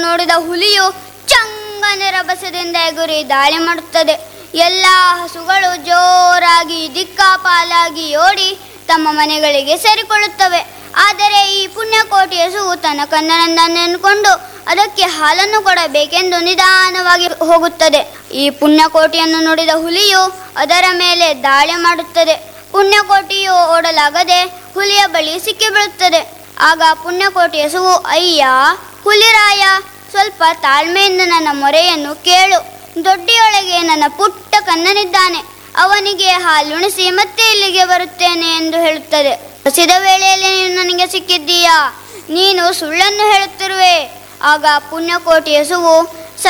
ನೋಡಿದ ಹುಲಿಯು ಚಂಗನೆ ರಭಸದಿಂದ ಎಗುರಿ ದಾಳಿ ಮಾಡುತ್ತದೆ ಎಲ್ಲ ಹಸುಗಳು ಜೋರಾಗಿ ದಿಕ್ಕಾಪಾಲಾಗಿ ಓಡಿ ತಮ್ಮ ಮನೆಗಳಿಗೆ ಸೇರಿಕೊಳ್ಳುತ್ತವೆ ಆದರೆ ಈ ಪುಣ್ಯಕೋಟಿ ಹಸುವು ತನ್ನ ಕನ್ನನಂದನೆಂದುಕೊಂಡು ಅದಕ್ಕೆ ಹಾಲನ್ನು ಕೊಡಬೇಕೆಂದು ನಿಧಾನವಾಗಿ ಹೋಗುತ್ತದೆ ಈ ಪುಣ್ಯಕೋಟಿಯನ್ನು ನೋಡಿದ ಹುಲಿಯು ಅದರ ಮೇಲೆ ದಾಳಿ ಮಾಡುತ್ತದೆ ಪುಣ್ಯಕೋಟಿಯು ಓಡಲಾಗದೆ ಹುಲಿಯ ಬಳಿ ಸಿಕ್ಕಿಬೀಳುತ್ತದೆ ಆಗ ಪುಣ್ಯಕೋಟಿ ಹಸುವು ಅಯ್ಯ ಹುಲಿರಾಯ ಸ್ವಲ್ಪ ತಾಳ್ಮೆಯಿಂದ ನನ್ನ ಮೊರೆಯನ್ನು ಕೇಳು ದೊಡ್ಡಿಯೊಳಗೆ ನನ್ನ ಪುಟ್ಟ ಕನ್ನನಿದ್ದಾನೆ ಅವನಿಗೆ ಹಾಲುಣಿಸಿ ಮತ್ತೆ ಇಲ್ಲಿಗೆ ಬರುತ್ತೇನೆ ಎಂದು ಹೇಳುತ್ತದೆ ಹಸಿದ ವೇಳೆಯಲ್ಲಿ ನೀನು ನನಗೆ ಸಿಕ್ಕಿದ್ದೀಯಾ ನೀನು ಸುಳ್ಳನ್ನು ಹೇಳುತ್ತಿರುವೆ ಆಗ ಪುಣ್ಯಕೋಟಿ ಹಸುವು